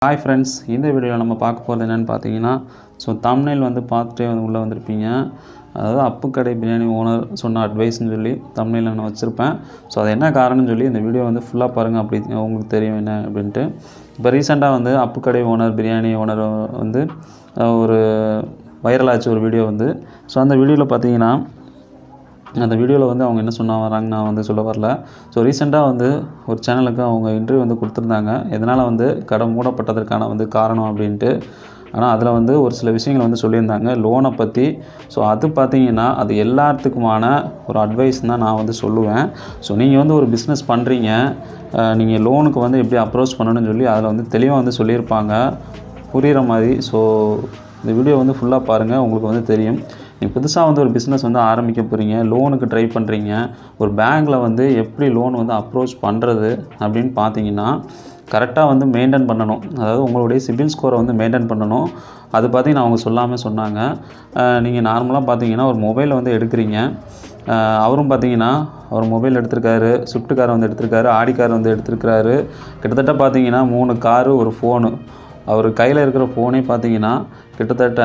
hi friends இந்த வீடியோவில் நம்ம பார்க்க போகிறது என்னென்னு பார்த்தீங்கன்னா ஸோ தம்னைல் வந்து பார்த்துட்டே வந்து உள்ளே வந்திருப்பீங்க அதாவது அப்பு கடை பிரியாணி ஓனர் சொன்ன அட்வைஸ்னு சொல்லி தம்னையில் நான் வச்சுருப்பேன் ஸோ அது என்ன காரணம்னு சொல்லி இந்த வீடியோ வந்து ஃபுல்லாக பாருங்கள் அப்படி உங்களுக்கு தெரியும் என்ன அப்படின்ட்டு இப்போ ரீசெண்டாக வந்து அப்பு கடை ஓனர் பிரியாணி ஓனர் வந்து அஹ், ஒரு வைரலாச்சு ஒரு வீடியோ வந்து ஸோ அந்த வீடியோவில் பார்த்தீங்கன்னா அந்த வீடியோவில் வந்து அவங்க என்ன சொன்னா வராங்க நான் வந்து சொல்ல வரல ஸோ ரீசெண்டாக வந்து ஒரு சேனலுக்கு அவங்க இன்டர்வியூ வந்து கொடுத்துருந்தாங்க எதனால் வந்து கடை மூடப்பட்டதற்கான வந்து காரணம் அப்படின்ட்டு ஆனால் அதில் வந்து ஒரு சில விஷயங்கள் வந்து சொல்லியிருந்தாங்க லோனை பற்றி ஸோ அது பார்த்தீங்கன்னா அது எல்லாத்துக்குமான ஒரு அட்வைஸ் தான் நான் வந்து சொல்லுவேன் ஸோ நீங்கள் வந்து ஒரு பிஸ்னஸ் பண்ணுறீங்க நீங்கள் லோனுக்கு வந்து எப்படி அப்ரோச் பண்ணணும்னு சொல்லி அதில் வந்து தெளிவாக வந்து சொல்லியிருப்பாங்க புரிகிற மாதிரி ஸோ இந்த வீடியோ வந்து ஃபுல்லாக பாருங்கள் உங்களுக்கு வந்து தெரியும் நீங்கள் புதுசாக வந்து ஒரு பிஸ்னஸ் வந்து ஆரம்பிக்க போகிறீங்க லோனுக்கு ட்ரை பண்ணுறீங்க ஒரு பேங்க்கில் வந்து எப்படி லோன் வந்து அப்ரோச் பண்ணுறது அப்படின்னு பார்த்தீங்கன்னா கரெக்டாக வந்து மெயின்டைன் பண்ணணும் அதாவது உங்களுடைய சிபில் ஸ்கோரை வந்து மெயின்டைன் பண்ணணும் அது பார்த்தீங்கன்னா அவங்க சொல்லாமல் சொன்னாங்க நீங்கள் நார்மலாக பார்த்தீங்கன்னா ஒரு மொபைலை வந்து எடுக்கிறீங்க அஹ் அவரும் பார்த்தீங்கன்னா அவர் மொபைல் எடுத்திருக்காரு ஸ்விஃப்ட் கார் வந்து எடுத்திருக்காரு ஆடி கார் வந்து எடுத்திருக்காரு கிட்டத்தட்ட பார்த்தீங்கன்னா மூணு காரு ஒரு ஃபோனு அவர் கையில் இருக்கிற ஃபோனே பார்த்தீங்கன்னா கிட்டத்தட்ட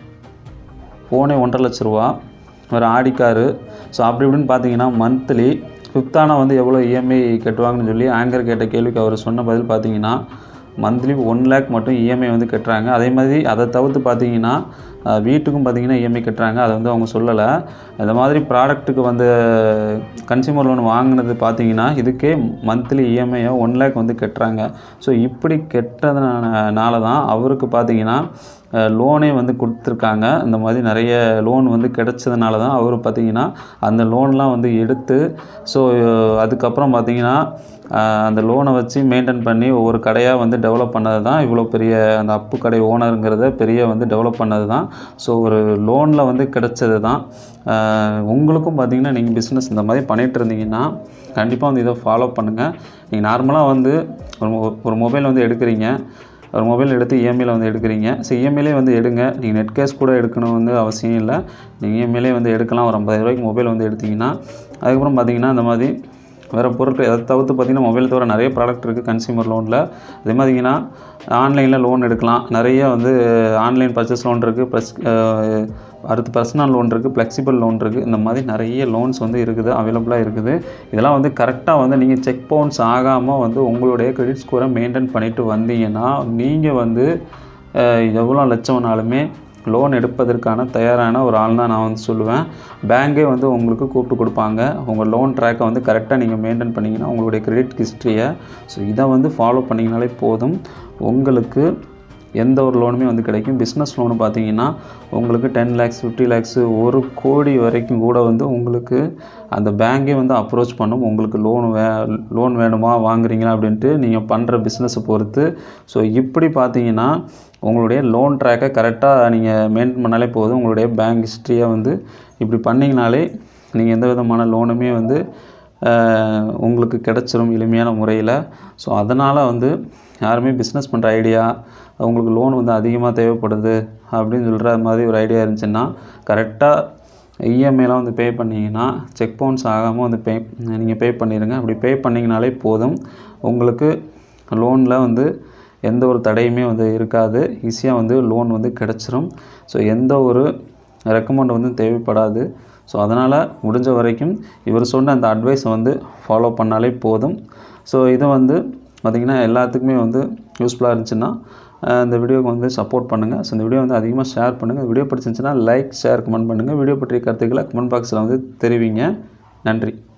ஃபோனே ஒன்றரை லட்ச ரூபா ஒரு ஆடி காரு ஸோ அப்படி இப்படின்னு பார்த்தீங்கன்னா மந்த்லி ஃபிஃப்த்தானா வந்து எவ்வளோ இஎம்ஐ கட்டுவாங்கன்னு சொல்லி ஆங்கர் கேட்ட கேள்விக்கு அவர் சொன்ன பதில் பார்த்தீங்கன்னா மந்த்லி ஒன் லேக் மட்டும் இஎம்ஐ வந்து கட்டுறாங்க அதே மாதிரி அதை தவிர்த்து பார்த்தீங்கன்னா அஹ், வீட்டுக்கும் பார்த்தீங்கன்னா இஎம்ஐ கட்டுறாங்க அதை வந்து அவங்க சொல்லலை அந்த மாதிரி ப்ராடக்ட்டுக்கு வந்து கன்சியூமர் லோன் வாங்கினது பார்த்தீங்கன்னா இதுக்கே மந்த்லி இஎம்ஐயை ஒன் லேக் வந்து கட்டுறாங்க ஸோ இப்படி கெட்டதுனால தான் அவருக்கு பார்த்தீங்கன்னா லோனே வந்து கொடுத்துருக்காங்க இந்த மாதிரி நிறைய லோன் வந்து கிடைச்சதுனால தான் அவர் பார்த்தீங்கன்னா அந்த லோன்லாம் வந்து எடுத்து ஸோ அதுக்கப்புறம் பார்த்தீங்கன்னா அஹ், அந்த லோனை வச்சு மெயின்டைன் பண்ணி ஒவ்வொரு கடையாக வந்து டெவலப் பண்ணது தான் இவ்வளோ பெரிய அந்த அப்பு கடை ஓனருங்கிறத பெரிய வந்து டெவலப் பண்ணது தான் ஸோ ஒரு லோனில் வந்து கிடைச்சது தான் அஹ், உங்களுக்கும் பார்த்தீங்கன்னா நீங்கள் பிஸ்னஸ் இந்த மாதிரி பண்ணிகிட்டு இருந்தீங்கன்னா கண்டிப்பாக வந்து இதை ஃபாலோ பண்ணுங்கள் நீங்கள் நார்மலாக வந்து ஒரு மொ- ஒரு மொபைல் வந்து எடுக்கிறீங்க ஒரு மொபைல் எடுத்து இஎம்ஐயில் வந்து எடுக்கிறீங்க ஸோ இஎம்ஐலே வந்து எடுங்க நீங்கள் நெட் கேஷ் கூட எடுக்கணும் வந்து அவசியம் இல்லை நீங்கள் இஎம்ஐலே வந்து எடுக்கலாம் ஒரு ஐம்பதாயிரம் ரூபாய்க்கு மொபைல் வந்து எடுத்தீங்கன்னா அதுக்கப்புறம் பார்த்தீங்கன்னா இந்த மாதிரி வேறு பொருட்கள் அதை தவிர்த்து பார்த்தீங்கன்னா மொபைல் தவிர நிறைய ப்ராடக்ட் இருக்குது கன்சியூமர் லோனில் அதே மாதிரிங்கன்னா ஆன்லைனில் லோன் எடுக்கலாம் நிறைய வந்து ஆன்லைன் பர்ச்சேஸ் லோன் இருக்குது ப்ளஸ் அடுத்து பர்சனல் லோன் இருக்குது ஃப்ளெக்சிபிள் லோன் இருக்குது இந்த மாதிரி நிறைய லோன்ஸ் வந்து இருக்குது அவைலபிளாக இருக்குது இதெல்லாம் வந்து கரெக்டாக வந்து நீங்கள் செக் பவுன்ஸ் ஆகாமல் வந்து உங்களுடைய கிரெடிட் ஸ்கோரை மெயின்டைன் பண்ணிட்டு வந்தீங்கன்னா நீங்கள் வந்து அஹ், எவ்வளோ லட்சம்னாலுமே லோன் எடுப்பதற்கான தயாரான ஒரு ஆள் தான் நான் வந்து சொல்லுவேன் பேங்கே வந்து உங்களுக்கு கூப்பிட்டு கொடுப்பாங்க உங்கள் லோன் ட்ராக்கை வந்து கரெக்டாக நீங்கள் மெயின்டைன் பண்ணிங்கன்னா உங்களுடைய கிரெடிட் ஹிஸ்ட்ரியை ஸோ இதை வந்து ஃபாலோ பண்ணிங்கனாலே போதும் உங்களுக்கு எந்த ஒரு லோனுமே வந்து கிடைக்கும் பிஸ்னஸ் லோனு பார்த்தீங்கன்னா உங்களுக்கு டென் லேக்ஸ் ஃபிஃப்டி லேக்ஸு ஒரு கோடி வரைக்கும் கூட வந்து உங்களுக்கு அந்த பேங்கே வந்து அப்ரோச் பண்ணும் உங்களுக்கு லோன் வே லோன் வேணுமா வாங்குறீங்களா அப்படின்ட்டு நீங்கள் பண்ணுற பிஸ்னஸை பொறுத்து ஸோ இப்படி பார்த்தீங்கன்னா உங்களுடைய லோன் ட்ராக்கை கரெக்டாக நீங்கள் மெயின்டைன் பண்ணாலே போதும் உங்களுடைய பேங்க் ஹிஸ்ட்ரியை வந்து இப்படி பண்ணிங்கனாலே நீங்கள் எந்த விதமான லோனுமே வந்து அஹ், உங்களுக்கு கிடைச்சிரும் எளிமையான முறையில் ஸோ அதனால் வந்து யாருமே பிஸ்னஸ் பண்ணுற ஐடியா உங்களுக்கு லோன் வந்து அதிகமாக தேவைப்படுது அப்படின்னு சொல்கிற மாதிரி ஒரு ஐடியா இருந்துச்சுன்னா கரெக்டாக இஎம்ஐலாம் வந்து பே பண்ணிங்கன்னா செக் பவுன்ஸ் ஆகாமல் வந்து பே நீங்கள் பே பண்ணிடுங்க அப்படி பே பண்ணிங்கனாலே போதும் உங்களுக்கு லோனில் வந்து எந்த ஒரு தடையுமே வந்து இருக்காது ஈஸியாக வந்து லோன் வந்து கிடச்சிரும் ஸோ எந்த ஒரு ரெக்கமெண்ட் வந்து தேவைப்படாது ஸோ அதனால் முடிஞ்ச வரைக்கும் இவர் சொன்ன அந்த அட்வைஸை வந்து ஃபாலோ பண்ணாலே போதும் ஸோ இது வந்து பார்த்திங்கன்னா எல்லாத்துக்குமே வந்து யூஸ்ஃபுல்லாக இருந்துச்சுன்னா அஹ் இந்த வீடியோக்கு வந்து சப்போர்ட் பண்ணுங்கள் ஸோ இந்த வீடியோ வந்து அதிகமாக ஷேர் பண்ணுங்கள் வீடியோ பிடிச்சிருந்துச்சுன்னா லைக் ஷேர் கமெண்ட் பண்ணுங்கள் வீடியோ பற்றிய கருத்துக்களை கமெண்ட் பாக்ஸில் வந்து தெரிவிங்க நன்றி